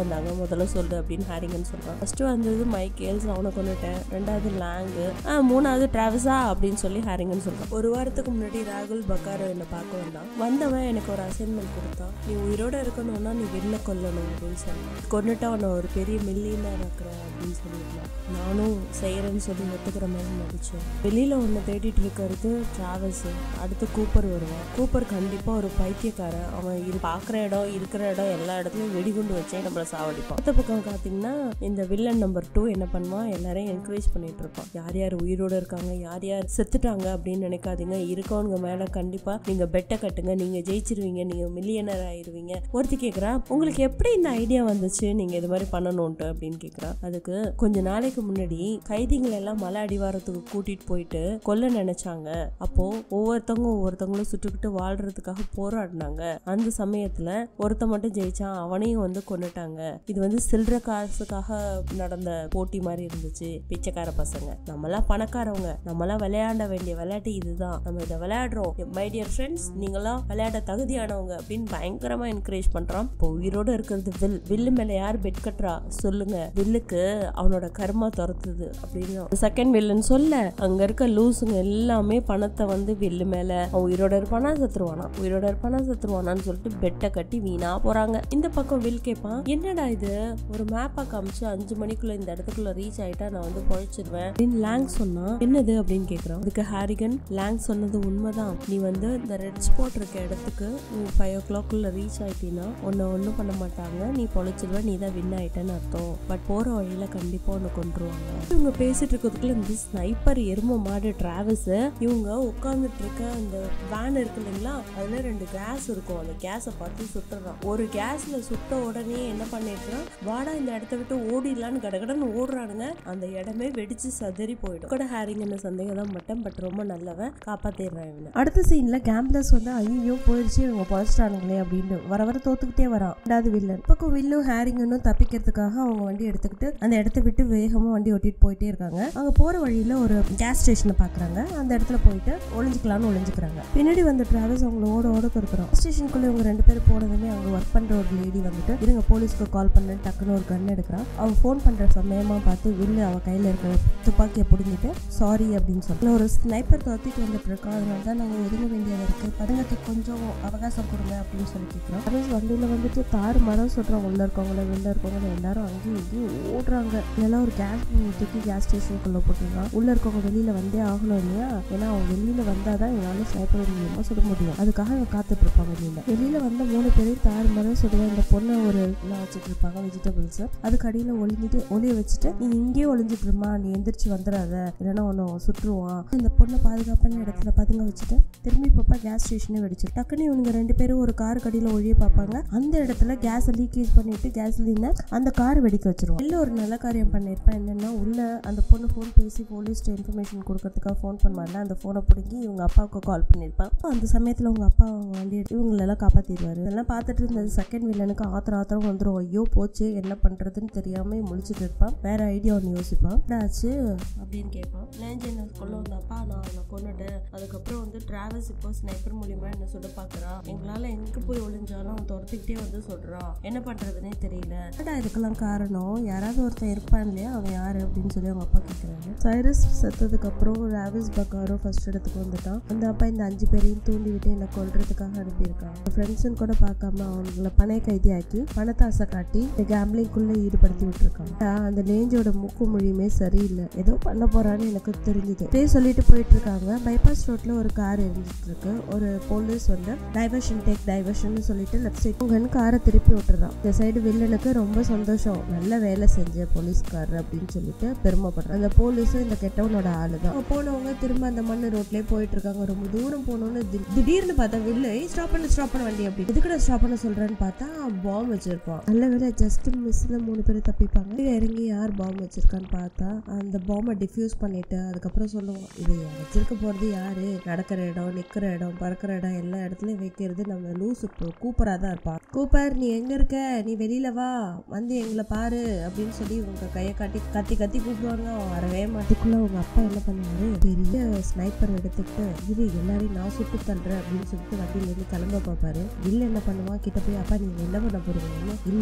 வந்தாங்க முதல்ல சொல்லு அப்படின்னு ஹாரிங்கன் சொல்றான் ஃபர்ஸ்ட் வந்தது மைக்கேல்ஸ் அவனை கொண்டுட்டேன் ரெண்டாவது லாங்கு ஆ மூணாவது டிராவல்ஸா அப்படின்னு சொல்லி ஹாரிங்கன் சொல்றான் ஒரு வாரத்துக்கு முன்னாடி ராகுல் பக்காரோ என்னை பார்க்க வந்தான் வந்தவன் எனக்கு ஒரு அசைன்மெண்ட் கொடுத்தான் நீ உயிரோட இருக்கணும்னா நீ வெளில கொல்லணும் அப்படின்னு சொன்னான் கொண்டுட்டு அவனை ஒரு பெரிய மில்லியனர் இருக்கிற அப்படின்னு சொல்லியிருந்தான் நானும் செய்யறேன்னு சொல்லி ஒத்துக்கிற மாதிரி நடிச்சேன் வெளியில ஒன்று தேடிட்டு இருக்கிறது டிராவல்ஸ் அடுத்து கூப்பர் வருவான் கூப்பர் கண்டிப்பா ஒரு பைத்தியக்காரன் அவன் இரு பார்க்குற இடம் இருக்கிற இடம் எல்லா இடத்துலயும் வெடிகுண்டு வச்சே நம்மளை சாவடிப்பான் அடுத்த பக்கம் பார்த்தீங்கன்னா இந்த வில்லன் நம்பர் டூ என்ன பண்ணுவான் எல்லாரையும் என்கரேஜ் பண்ணிட்டு இருப்பான் யார் யார் உயிரோட இருக்காங்க யார் யார் செத்துட்டாங்க அப்படின்னு நினைக்காதீங்க இருக்கவங்க மேல கண்டிப்பா நீங்க பெட்டை கட்டுங்க நீங்க ஜெயிச்சிருவீங்க நீங்க மில்லியனர் ஆயிருவீங்க ஒருத்தி கேக்குறா உங்களுக்கு எப்படி இந்த ஐடியா வந்துச்சு நீங்க இது மாதிரி பண்ணணும்ட்டு அப்படின்னு கேக்குறா அதுக்கு கொஞ்ச நாளைக்கு முன்னாடி கைதிகளை எல்லாம் மலை அடிவாரத்துக்கு கூட்டிட்டு போயிட்டு கொல்ல நினைச்சாங்க அப்போ ஒவ்வொருத்தவங்க ஒவ்வொருத்தவங்களும் சுட்டுக்கிட்டு வாழ்றதுக்காக போராடினாங்க அந்த சமயத்துல ஒருத்த மட்டும் ஜெயிச்சான் அவனையும் வந்து கொன்னுட்டாங்க இது வந்து சில்லற காசுக்காக நடந்த போட்டி மாதிரி இருந்துச்சு பிச்சைக்கார பசங்க நம்மளாம் பணக்காரவங்க நம்மளாம் விளையாட வேண்டிய விளையாட்டு இதுதான் நம்ம இதை விளையாடுறோம் மை டியர் ஃப்ரெண்ட்ஸ் நீங்களாம் விளையாட தகுதியானவங்க அப்படின்னு பயங்கரமா என்கரேஜ் பண்றான் இப்போ உயிரோட இருக்கிறது வில் வில்லு மேல யார் பெட் கட்டுறா சொல்லுங்க வில்லுக்கு அவனோட கர்மா துரத்துது அப்படின்னு செகண்ட் வில்லுன்னு சொல்ல அங்க இருக்க லூசுங்க எல்லாமே பணத்தை வந்து வில்லு மேல அவன் உயிரோட இருப்பானா செத்துருவானா உயிரோட இருப்பானா செத்துருவானான்னு சொல்லிட்டு பெட்டை கட்டி வீணா போறாங்க இந்த பக்கம் வில் கேட்பான் என்னடா இது ஒரு மேப்பை காமிச்சு அஞ்சு மணிக்குள்ள இந்த இடத்துக்குள்ள ரீச் ஆயிட்டா நான் வந்து பொழைச்சிருவேன் அப்படின்னு லேங் சொன்னா என்னது அப்படின்னு கேக்குறான் அதுக்கு ஹாரிகன் லேங் சொன்னது உண்மைதான் நீ வந்து இந்த ரெட் ஸ்பாட் இருக்க இடத்துக்கு நீ ஃபைவ் ஓ கிளாக்குள்ள ரீச் ஆயிட்டீங்கன்னா உன்னை ஒன்றும் பண்ண மாட்டாங்க நீ பொழைச்சிருவ நீ தான் வின் ஆயிட்டேன்னு அர்த்தம் பட் போற வழியில கண்டிப்பா உன்னை கொண்டுருவாங்க இவங்க பேசிட்டு இருக்கிறதுக்குள்ள இந்த ஸ்னைப்பர் எரும மாடு டிராவல்ஸ் இவங்க உட்கார்ந்துட்டு இருக்க அந்த வேன் இருக்கு இல்லைங்களா அதுல ரெண்டு கேஸ் இருக்கும் அந்த கேஸை பார்த்து சுட்டுறான் ஒரு கேஸ்ல சுட்ட உடனே என்ன பண்ணிடுறான் வாடா இந்த இடத்த விட்டு ஓடிடலான்னு கடகடன்னு ஓடுறானுங்க அந்த இடமே வெடிச்சு சதறி போயிடும் கூட ஹேரிங் என்ன சந்தேகம் தான் மட்டும் பட் ரொம்ப நல்லவன் காப்பாத்திடுறான் இவனை அடுத்த சீன்ல கேம்ப்லஸ் வந்து ஐயோ போயிடுச்சு இவங்க பொழைச்சிட்டானுங்களே அப்படின்னு வர வர தோத்துக்கிட்டே வரான் ரெண்டாவது வில்லன் பக்கம் வில்லும் ஹேரிங்கனும் தப்பிக்கிறதுக்காக அவங்க வண்டி எடுத்துக்கிட்டு அந்த இடத்த விட்டு வேகமா வண்டி ஓட்டிட்டு போயிட்டே இருக்காங்க அங்க போற வழியில ஒரு கேஸ் ஸ்டேஷனை பாக்குறாங்க அந்த இடத்துல போயிட்டு ஒளிஞ்சுக்கலாம்னு ஒளிஞ்சுக்கிறாங்க பின்னாடி வந்த டிராவல்ஸ் அவங்கள ஓட ஓட துரத்துறோம் ஸ்டேஷனுக்குள்ள இவங்க ரெண்டு பேரும் போனதுமே அங்க ஒர்க் பண்ற ஒரு லேடி வந்துட்டு இருங்க போலீஸ்க்கு கால் பண்ணு டக்குன்னு ஒரு கன் எடுக்கிறான் அவ ஃபோன் பண்ற சமயமா பார்த்து வில்லு அவ கையில இருக்கிற துப்பாக்கியை பிடுங்கிட்டு சாரி அப்படின்னு சொல்லி ஒரு ஸ்னைப்பர் துரத்திட்டு வந்துட்டு இருக்கோம் அதனால தான் நாங்க ஒதுங்க வேண்டியது இருக்கு பதுங்கத்துக்கு கொஞ்சம் அவகாசம் கொடுங்க அப்படின்னு சொல்லி கேட்கிறோம் டிராவல்ஸ் வண்டியில வந்துட்டு தாறு மரம் சொல்றோம் உள்ள இருக்கவங்கள வெளில இருக்கவங்க எல்லாரும் அங்கேயும் இங்கேயும் ஓடுறாங்க இதெல்லாம் ஒரு கேஸ் தூக்கி கேஸ் ஸ்டேஷனுக்குள்ள போட்டுருக்கான் உள்ள இருக்கவங்க வெளியில வந்தே ஆகணும் இல்லையா ஏன்னா அவங்க வெளியில வந்தாதான் இவனால ஸ்னைப்பர் மூலியமா சுட முடியும் அதுக்காக அவங்க காத்துட்டு இருப்பாங்க வெளியில வெளியில வந்த மூணு பேரையும் தாறு மரம் சுடுவேன் இந்த பொண்ணை ஒரு இதெல்லாம் வச்சுட்டு இருப்பாங்க வெஜிடபிள்ஸ் அதுக்கு அடியில ஒளிஞ்சிட்டு ஒளிய வச்சுட்டு நீ இங்கேயே ஒளிஞ்சிட்டு இருமா நீ எந்திரிச்சு வந்துடாத இல்லைன்னா உன்னை சுட்டுருவான் இந்த பொண்ணை பாதுகாப்பான இடத்துல பதுங்க வச்சுட்டு திரும்பி பாப்பா கேஸ் ஸ்டேஷனே வெடிச்சு டக்குன்னு இவங்க ரெண்டு பேரும் ஒரு கார் கடியில ஒழிய பார்ப்பாங்க அந்த இடத்துல கேஸ் லீக்கேஜ் பண்ணிட்டு கேஸ்லின அந்த கார் வெடிக்க வச்சிருவோம் இல்ல ஒரு நல்ல காரியம் பண்ணிருப்பேன் என்னன்னா உள்ள அந்த பொண்ணு ஃபோன் பேசி போலீஸ்ட்டு இன்ஃபர்மேஷன் கொடுக்கறதுக்காக ஃபோன் பண்ணுவாங்க அந்த ஃபோனை பிடிங்கி இவங்க அப்பாவுக்கு கால் பண்ணியிருப்பான் அப்போ அந்த சமயத்துல உங்க அப்பா அவங்க வண்டி எடுத்து இவங்களெல்லாம் காப்பாத்திடுவாரு இதெல்லாம் பார்த்துட்டு இருந்த செகண்ட் வில்லனுக்கு ஆத்திரம் ஆத்திரம் வந்துடும் ஐயோ போச்சு என்ன பண்றதுன்னு தெரியாம முழிச்சிட்டு இருப்பான் வேற ஐடியா ஒன்று யோசிப்பான் என்னாச்சு அப்படின்னு கேட்பான் லேஞ்ச் என்ன கொள்ள வந்தாப்பா நான் அவனை கொண்டுட்டேன் அதுக்கப்புறம் வந்து டிராவல்ஸ் இப்போ ஸ்னைப்பர் மூலியமா என்ன சுட பார்க்கறான் எங்களால எங்க போய் ஒளிஞ்சாலும் அவன் துரத்திக்கிட்டே வந்து சொல்றான் என்ன பண்றதுனே தெரியல என்னடா இதுக்கெல்லாம் காரணம் யாராவது ஒருத்தன் இருப்பான் இல்லையா அவன் யாரு அப்படின்னு சொல்லி அவங்க அப்பா கேட்குறாங்க சைரஸ் செத்ததுக்கு அப்புறம் ராவிஸ் பக்காரோ ஃபர்ஸ்ட் இடத்துக்கு வந்துட்டான் அந்த அப்பா இந்த அஞ்சு பேரையும் தூண்டி விட்டு என்னை கொல்றதுக்காக அனுப்பியிருக்காங்க ஃப்ரெண்ட்ஸுன்னு கூட பார்க்காம அவங்கள பணைய கைதியாக்கி பணத்தை ஆசை காட்டி இந்த கேம்லிங்குள்ள ஈடுபடுத்தி விட்டுருக்காங்க ஆனா, அந்த லேஞ்சோட மூக்கு மொழியுமே சரியில்லை ஏதோ பண்ண போறான்னு எனக்கு தெரிஞ்சுது இதே சொல்லிட்டு போயிட்டு இருக்காங்க பைபாஸ் ரோட்ல ஒரு கார் இருந்துட்டு இருக்கு ஒரு போலீஸ் வந்து டைவர்ஷன் டேக் டைவர்ஷன் சொல்லிட்டு லெஃப்ட் சைட் உங்கன்னு காரை திருப்பி விட்டுறான் இந்த சைடு வில்லனுக்கு ரொம்ப சந்தோஷம் நல்ல வேலை செஞ்ச போலீஸ்காரர் அப்படின்னு சொல்லிட்டு பெருமைப்படுறான் அந்த போலீஸும் இந்த கெட்டவனோட ஆளு தான் போனவங்க திரும்ப அந்த மண்ணு ரோட்லயே போயிட்டு இருக்காங்க ரொம்ப தூரம் போனோன்னு தி- திடீர்னு பார்த்தா வில்லு ஸ்டாப் பண்ண ஸ்டாப் பண்ண வண்டி அப்படி எதுக்குடா ஸ்டாப் பண்ண சொல்றேன்னு பார்த்தா பாம் வச்சிருப்பான் நல்ல வேலை ஜஸ்ட் மிஸ்ல மூணு பேர் தப்பிப்பாங்க கீழே இறங்கி யார் பாம் வச்சிருக்கான்னு பார்த்தா அந்த பாம்பை டிஃப்யூஸ் பண்ணிட்டு அதுக்கப்புறம் சொல்லுவோம் இது வச்சிருக்க போறது யாரு நடக்கிற இடம் நிக்கிற இடம் பறக்கிற இடம் எல்லா இடத்துலயும் வைக்கிறது நம்ம லூசு கூப்பரா தான் இருப்பான் கூப்பர் நீ எங்க இருக்க நீ வெளியில வா வந்து எங்களை பாரு அப்படின்னு சொல்லி இவங்க கையை காட்டி கத்தி கத்தி கூப்பிடுவாங்க அவன் வரவே மாட்டுக்குள்ள அவங்க அப்பா என்ன பண்ணுவாரு பெரிய ஸ்னைப்பர் எடுத்துக்கிட்டு இரு எல்லாரையும் நான் சுட்டு தள்ளுறேன் அப்படின்னு சொல்லிட்டு வண்டியில இருந்து கிளம்ப பார்ப்பாரு இல்ல என்ன பண்ணுவான் கிட்ட போய் அப்பா நீங்க என்ன பண்ண போறீங்க இல்ல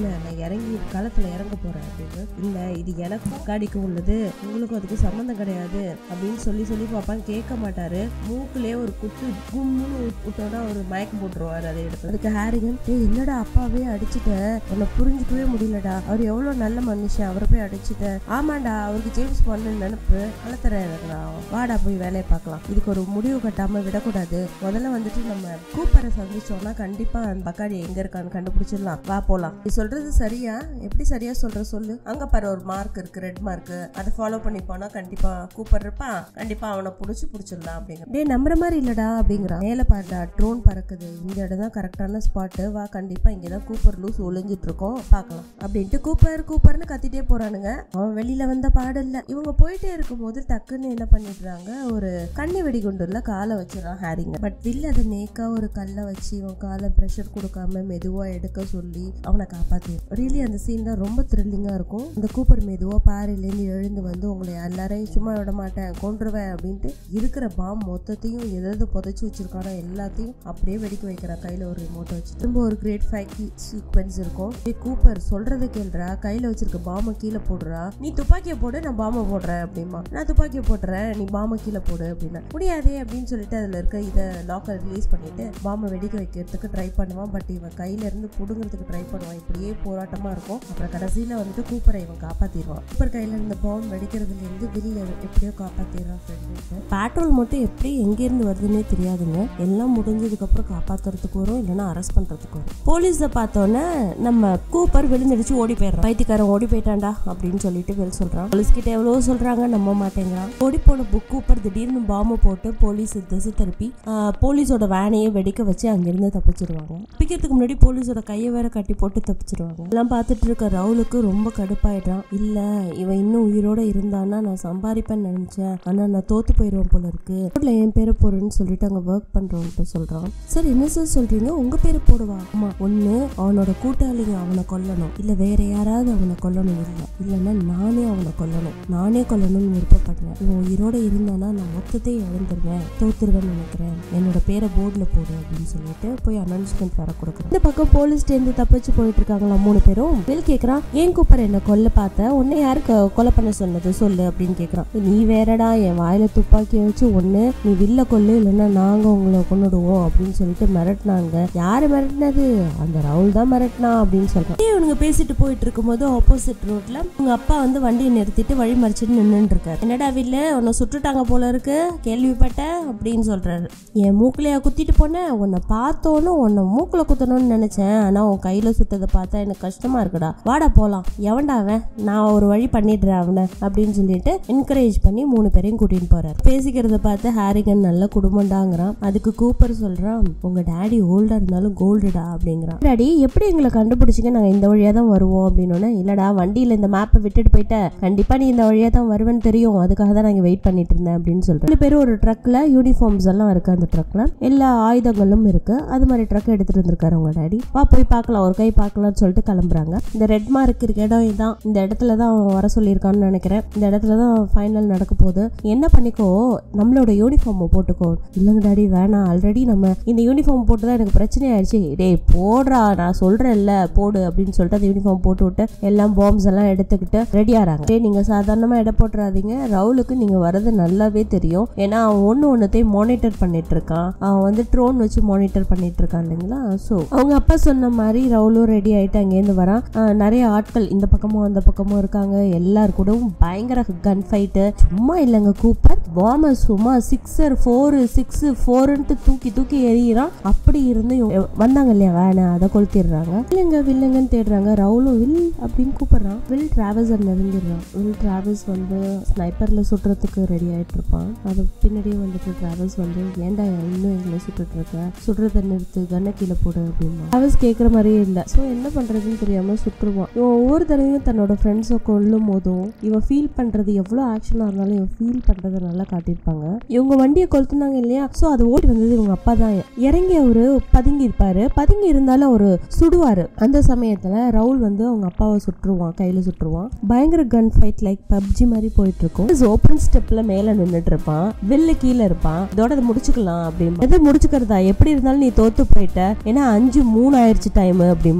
இல்ல நான் இறங்கி களத்துல இறங்க போறேன் அப்படின்னு இல்ல இது எனக்கும் காடிக்கும் உள்ளது உங்களுக்கும் அதுக்கு சம்மந்தம் கிடையாது அப்படின்னு சொல்லி சொல்லி பாப்பான் கேட்க மாட்டாரு மூக்குலயே ஒரு குத்து கும்முன்னு விட்டோன்னா ஒரு மயக்கம் போட்டுருவாரு அதை எடுத்து அதுக்கு ஹாரிகன் "டேய், என்னடா அப்பாவே அடிச்சுட்ட உன்னை புரிஞ்சுக்கவே முடியலடா அவர் எவ்வளவு நல்ல மனுஷன் அவரை போய் அடிச்சுட்ட ஆமாண்டா அவருக்கு ஜேம்ஸ் பண்ணு நினைப்பு வளர்த்துற வாடா போய் வேலையை பார்க்கலாம் இதுக்கு ஒரு முடிவு கட்டாம விடக்கூடாது முதல்ல வந்துட்டு நம்ம கூப்பரை சந்திச்சோம்னா கண்டிப்பா அந்த பக்காடி எங்க இருக்கான்னு கண்டுபிடிச்சிடலாம் வா போலாம் நீ சொல்றது சரியா எப்படி சரியா சொல்ற சொல்லு அங்க பாரு ஒரு மார்க் இருக்கு ரெட் மார்க் அதை ஃபாலோ பண்ணி போனா கண்டிப்பா கூப்பர் இருப்பான் கண்டிப்பா அவனை புடிச்சு புடிச்சிடலாம் அப்படிங்கிற டேய் நம்புற மாதிரி இல்லடா அப்படிங்கிறான் மேல பாருடா ட்ரோன் பறக்குது இந்த இடம் தான் கரெக்டான ஸ்பாட்டு வா கண்டிப்பா இங்கதான் கூப்பர் லூஸ் ஒளிஞ்சிட்டு இருக்கோம் பார்க்கலாம் அப்படின்ட்டு கூப்பர் கூப்பர்னு கத்திட்டே போறானுங்க அவன் வெளியில வந்த பாடு இல்ல இவங்க போயிட்டே இருக்கும்போது டக்குன்னு என்ன பண்ணிடுறாங்க ஒரு கண்ணி வெடிகுண்டுல காலை வச்சிடறான் ஹாரிங்க பட் வில்ல அதை நேக்கா ஒரு கல்லை வச்சு இவன் காலை ப்ரெஷர் கொடுக்காம மெதுவா எடுக்க சொல்லி அவனை காப்பாத்தி ரியலி அந்த சீன் தான் ரொம்ப த்ரில்லிங்கா இருக்கும் அந்த கூப்பர் மெதுவா பாறையிலேருந்து எழுந்து வந்து உங்களை எல்லாரையும் சும்மா விட மாட்டேன் கொன்றுவேன் அப்படின்ட்டு இருக்கிற பாம் மொத்தத்தையும் எதாவது புதைச்சி வச்சிருக்கானோ எல்லாத்தையும் அப்படியே வெடிக்க வைக்கிறான் கையில ஒரு ரிமோட்டை வச்சு திரும்ப ஒரு கிரேட் ஃபைக்கி சீக்வன்ஸ் இருக்கும் டேய் கூப்பர் சொல்றது கேள்றா கையில வச்சிருக்க பாம்பை கீழே போடுறா நீ துப்பாக்கியை போடு நான் பாம்பை போடுறேன் அப்படிமா நான் துப்பாக்கியை போடுறேன் நீ பாம்பை கீழே போடு அப்படின்னா முடியாதே அப்படின்னு சொல்லிட்டு அதுல இருக்க இதை லாக்கர் ரிலீஸ் பண்ணிட்டு பாம்பை வெடிக்க வைக்கிறதுக்கு ட்ரை பண்ணுவான் பட் இவன் கையில இருந்து புடுங்கிறதுக்கு ட்ரை பண்ணுவான் இப்படியே போராட்டமா இருக்கும் அப்புறம் கடைசியில வந்துட்டு கூப்பரை இவன் காப்பாத்திடுவான் கூப்பர் கையில இருந்த பாம்பு வெடிக்கிறதுல இருந்து வில்ல எப்படியோ காப்பாத்திடுறான் ஃப்ரெண்டு பேட்ரோல் மட்டும் எப்படி எங்க இருந்து வருதுன்னே தெரியாதுங்க எல்லாம் முடிஞ்சதுக்கு அப்புறம் காப்பாத்துறதுக்கு வரும் இல்லைன்னா அரெஸ்ட் பண்றதுக்கு வரும் போலீஸை பார்த்தோன்னே நம்ம கூப்பர் விழுந்தடிச்சு ஓடி போயிடுறான் பைத்தியக்காரன் ஓடி போயிட்டான்டா அப்படின்னு சொல்லிட்டு வெளில சொல்றான் போலீஸ் கிட்ட எவ்வளவோ சொல்றாங்க நம்ப மாட்டேங்கிறான் ஓடி போன புக் கூப்பர் திடீர்னு பாம்பு போட்டு போலீஸ் திசை திருப்பி ஆஹ், போலீஸோட வேனையே வெடிக்க வச்சு அங்கிருந்து தப்பிச்சிருவாங்க தப்பிக்கிறதுக்கு முன்னாடி போலீஸோட கையை வேற கட்டி போட்டு தப்பிச்சிருவாங்க எல்லாம் பார்த்துட்டு இருக்க ரவுலுக்கு ரொம்ப கடுப்பாயிடுறான் இல்ல இவன் இன்னும் உயிரோட இருந்தான்னா நான் சம்பாதிப்பேன்னு நினைச்சேன் ஆனா நான் தோத்து போயிடுவேன் போல இருக்கு ரோட்ல என் பேரை போடுன்னு சொல்லிட்டு அங்க ஒர்க் பண்றோன்ட்டு சொல்றான் சார் என்ன சார் சொல்றீங்க உங்க பேரை போடுவா ஆமா ஒண்ணு அவனோட கூட்டாளிங்க அவனை கொல்லணும் இல்ல வேற யாராவது அவனை கொல்லணும் இல்ல இல்லைன்னா நானே அவனை கொல்லணும் நானே கொல்லணும்னு விருப்பப்படுறேன் இவன் உயிரோட இருந்தானா நான் மொத்தத்தையும் இழந்துருவேன் தோத்துருவேன்னு நினைக்கிறேன் என்னோட பேரை போர்டில் போடு அப்படின்னு சொல்லிட்டு போய் அனௌன்ஸ்மெண்ட் வர கொடுக்குறேன் இந்த பக்கம் போலீஸ் இருந்து தப்பிச்சு போயிட்டு இருக்காங்களா மூணு பேரும் வில் கேக்குறான் ஏன் கூப்பர் என்ன கொல்ல பார்த்த உன்னை யாரு கொ- கொலை பண்ண சொன்னது சொல்லு அப்படின்னு கேக்குறான் நீ வேறடா என் வாயில துப்பாக்கியை வச்சு ஒண்ணு நீ வில்ல கொல்லு இல்லைன்னா நாங்க உங்களை கொன்னுடுவோம் அப்படின்னு சொல்லிட்டு மிரட்டினாங்க யாரு மிரட்டினது அந்த ரவுல் தான் மிரட்டினா அப்படின்னு சொல்றான் அப்படியே இவனுங்க பேசிட்டு போயிட்டு இருக்கும்போது ஆப்போசிட் ரோட்ல உங்க அப்பா வந்து வண்டியை நிறுத்திட்டு வழி மறிச்சிட்டு நின்னுட்டு இருக்காரு என்னடா வில்ல உன்னை சுட்டுட்டாங்க போல இருக்கு கேள்விப்பட்ட அப்படின்னு சொல்றாரு என் மூக்குலையா குத்திட்டு போனேன் உன்னை பார்த்தோன்னு உன்னை மூக்குல குத்தணும்னு நினைச்சேன் ஆனா உன் கையில சுட்டதை பார்த்தா எனக்கு கஷ்டமா இருக்குடா வாடா போலாம் எவன்டா அவன் நான் ஒரு வழி பண்ணிடுறேன் அவனை அப்படின்னு சொல்லிட்டு என்கரேஜ் பண்ணி மூணு பேரையும் கூட்டிட்டு போறாரு பேசிக்கிறத பார்த்து ஹாரிகன் நல்ல குடும்பம்டாங்கிறான் அதுக்கு கூப்பர் சொல்றான் உங்க டாடி ஓல்டா இருந்தாலும் கோல்டுடா அப்படிங்கிறான் டாடி எப்படி எங்களை கண்டுபிடிச்சிங்க நாங்க இந்த வழியா தான் வருவோம் அப்படின்னு இல்லடா வண்டியில இந்த மேப்பை விட்டுட்டு போயிட்ட கண்டிப்பா நீ இந்த வழியா தான் வருவேன்னு தெரியும் அதுக்காக தான் நாங்க வெயிட் பண்ணிட்டு இருந்தேன் அப்படின்னு சொல்றேன் ரெண்டு பேரும் ஒரு ட்ரக்ல யூனிஃபார்ம்ஸ் எல்லாம் இருக்கு அந்த ட்ரக்ல எல்லா ஆயுதங்களும் இருக்கு அது மாதிரி ட்ரக் எடுத்துட்டு வந்திருக்காரு உங்க டாடி வா போய் பார்க்கலாம் ஒரு கை பார்க்கலாம்னு சொல்லிட்டு கிளம்புறாங்க இந்த ரெட் மார்க் இருக்க இடம் இதான் இந்த இடத்துல தான் அவன் வர சொல்லியிருக்கான்னு நினைக்கிறேன் இந்த இடத்துல தான் ஃபைனல் நடக்க போகுது என்ன பண்ணிக்கோ நம்மளோட யூனிஃபார்மை போட்டுக்கோ இல்லைங்க டாடி வேணாம் ஆல்ரெடி நம்ம இந்த யூனிஃபார்ம் போட்டு தான் எனக்கு பிரச்சனை ஆயிடுச்சு டேய் போடுறா நான் சொல்றேன்ல போடு அப்படின்னு சொல்லிட்டு அந்த யூனிஃபார்ம் போட்டு விட்டு எல்லாம் பாம்ஸ் எல்லாம் எடுத்துக்கிட்டு ரெடி ஆறாங்க டேய் நீங்க சாதாரணமா எடை போட்டுறாதீங்க ரவுலுக்கு நீங்க வரது நல்லாவே தெரியும் ஏன்னா அவன் ஒன்று ஒன்றத்தையும் மானிட்டர் பண்ணிட்டு இருக்கான் அவன் வந்து ட்ரோன் வச்சு மானிட்டர் பண்ணிட்டு இருக்கான் இல்லைங்களா ஸோ அவங்க அப்பா சொன்ன மாதிரி ரவுலும் ரெடி ஆயிட்டு அங்கேருந்து வரான் ஆஹ் நிறைய ஆட்கள் இந்த பக்கமும் அந்த பக்கமும் இருக்காங்க எல்லார் கூடவும் பயங்கர கன் ஃபைட்டு சும்மா இல்லைங்க கூப்பர் பாம சும்மா சிக்ஸர் ஃபோரு சிக்ஸ் ஃபோருன்ட்டு தூக்கி தூக்கி எறிகிறான் அப்படி இருந்து இவங்க வந்தாங்க இல்லையா வேணா அதை கொளுத்திடுறாங்க இல்லைங்க வில்லுங்கன்னு தேடுறாங்க ரவுலும் வில் அப்படின்னு கூப்பிடுறான் வில் டிராவல்ஸ் நெருங்கிடுறான் வில் டிராவல்ஸ் வந்து ஸ்னைப்பர்ல சுடுறதுக்கு ரெடி ஆயிட்டு இருப்பான் அது பின்னாடியே வந்துட்டு டிராவல்ஸ் வந்து ஏன்டா இன்னும் எங்களை சுட்டுட்டு இருக்க சுடுறத நிறுத்து கண்ணை கீழே போடு அப்படின்னா டிராவல்ஸ் கேட்குற மாதிரியே இல்லை ஸோ என்ன பண்றதுன்னு தெரியாம சுட்டுருவான் இவன் ஒவ்வொரு தடவையும் தன்னோட ஃப்ரெண்ட்ஸை கொல்லும் போதும் இவன் ஃபீல் பண்றது எவ்வளோ ஆக்ஷனாக இருந்தாலும் இவன் ஃபீல் பண்றதை நல்லா காட்டியிருப்பாங்க இவங்க வண்டியை கொளுத்துனாங்க இல்லையா ஸோ அது ஓடி வந்தது இவங்க அப்பா தான் இறங்கி அவரு பதுங்கி இருப்பாரு பதுங்கி இருந்தாலும் அவரு சுடுவாரு அந்த சமயத்துல ரவுல் வந்து அவங்க அப்பாவை சுட்டுருவான் கையில சுட்டுருவான் பயங்கர கன் ஃபைட் லைக் பப்ஜி மாதிரி போயிட்டு இருக்கும் ஓப்பன் ஸ்டெப்ல மேல நின்னுட்டு இருப்பான் வில்லு கீழே இருப்பான் இதோட அதை முடிச்சுக்கலாம் அப்படின்னு எது முடிச்சுக்கிறதா எப்படி இருந்தாலும் நீ தோத்து போயிட்ட ஏன்னா அஞ்சு மூணு ஆயிடுச்சு டைம் அப்படிமா நீ அடங்க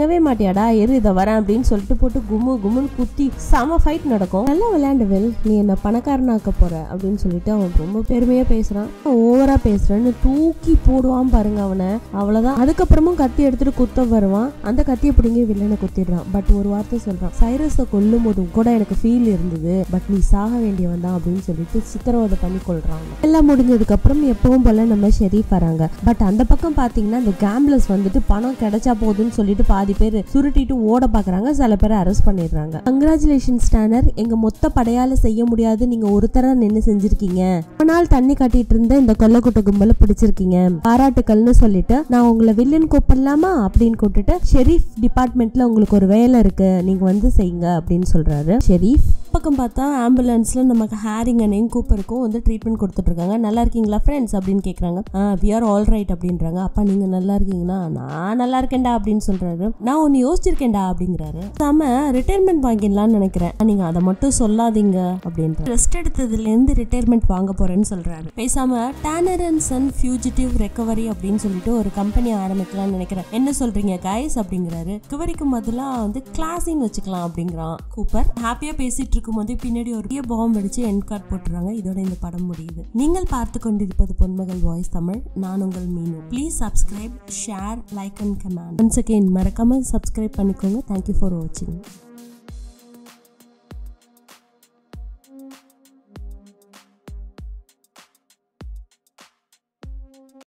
இறங்கவே மாட்டியாடா இரு இதை வரேன் அப்படின்னு சொல்லிட்டு போட்டு கும்மு கும்முன்னு குத்தி செம ஃபைட் நடக்கும் நல்லா விளையாண்டுவில் நீ என்ன பணக்காரனாக்க போற அப்படின்னு சொல்லிட்டு அவன் ரொம்ப பெருமையா பேசுறான் ஓவரா பேசுறேன்னு தூக்கி போடுவான் பாருங்க அவனை அவ்வளவுதான் அதுக்கப்புறமும் கத்தி எடுத்துட்டு குத்த வருவான் அந்த கத்தியை பிடிங்கி வில்லனை குத்திடுறான் பட் ஒரு வார்த்தை சொல்றான் சைரஸை கொல்லும் போதும் கூட எனக்கு ஃபீல் இருந்தது பட் நீ சாக வேண்டியவன் தான் அப்படின்னு சொல்லிட்டு சித்திரவதை பண்ணி கொள்றாங்க எல்லாம் முடிஞ்சதுக்கு அப்புறம் எப்பவும் போல நம்ம ஷெரீஃப் வராங்க பட் அந்த பக்கம் பாத்தீங்கன்னா இந்த கேம்லஸ் வந்துட்டு பணம் கிடைச்சா போதுன்னு சொல்லிட்டு பாதி பேர் சுருட்டிட்டு ஓட பாக்குறாங்க சில பேரை அரெஸ்ட் பண்ணிடுறாங்க கங்க்ராச்சுலேஷன் ஸ்டானர் எங்க மொத்த படையால செய்ய முடியாது நீங்க ஒருத்தரா நின்னு செஞ்சிருக்கீங்க ரொம்ப நாள் தண்ணி காட்டிட்டு இருந்த இந்த கொல்லக்கூட்ட கும்பலை பிடிச்சிருக்கீங்க பாராட்டுக்கள்னு சொல்லிட்டு நான் உங்களை வில்லன் கூப்பிடலாமா அப்படின்னு கூப்பிட்டுட்டு ஷெரீஃப் டிபார்ட்மெண்ட்ல உங்களுக்கு ஒரு வேலை இருக்கு நீங்க வந்து செய்யுங்க அப்படின்னு சொல்றாரு ஷெரீஃப் பக்கம் பார்த்தா ஆம்புலன்ஸ்ல நமக்கு ஹேரிங் அண்ணையும் கூப்பருக்கும் வந்து ட்ரீட்மெண்ட் கொடுத்துட்டு இருக்காங்க நல்லா இருக்கீங்களா ஃப்ரெண்ட்ஸ் அப்படின்னு கேக்குறாங்க வி ஆர் ஆல் ரைட் அப்படின்றாங்க அப்பா நீங்க நல்லா இருக்கீங்களா நான் நல்லா இருக்கேன்டா அப்படின்னு சொல்றாரு நான் ஒன்னு யோசிச்சிருக்கேன்டா அப்படிங்கிறாரு நாம ரிட்டையர்மெண்ட் வாங்கிடலாம்னு நினைக்கிறேன் நீங்க அதை மட்டும் சொல்லாதீங்க அப்படின்ற ரெஸ்ட் எடுத்ததுல இருந்து ரிட்டையர்மெண்ட் வாங்க போறேன்னு சொல்றாரு பேசாம Tanner and son fugitive recovery அப்படின்னு சொல்லிட்டு ஒரு கம்பெனி ஆரம்பிக்கலாம்னு நினைக்கிறேன் என்ன சொல்றீங்க கைஸ் அப்படிங்கிறாரு ரெக்கவரிக்கு பதிலா வந்து கிளாஸின்னு வச்சுக்கலாம் அப்படிங்கிறான் கூப்பர் ஹாப்பியா பேசிட்டு இருக்கும்போது பின்னாடி ஒரு பெரிய பாம்பு அடிச்சு என் கார்டு போட்டுறாங்க இதோட இந்த படம் முடியுது நீங்கள் பார்த்து கொண்டிருப்பது பொன்மகள் வாய்ஸ் தமிழ் நான் உங்கள் மீனு please subscribe share like and comment once again மறக்காம சப்ஸ்கிரைப் பண்ணிக்கோங்க தேங்க்யூ ஃபார் வாட்சிங்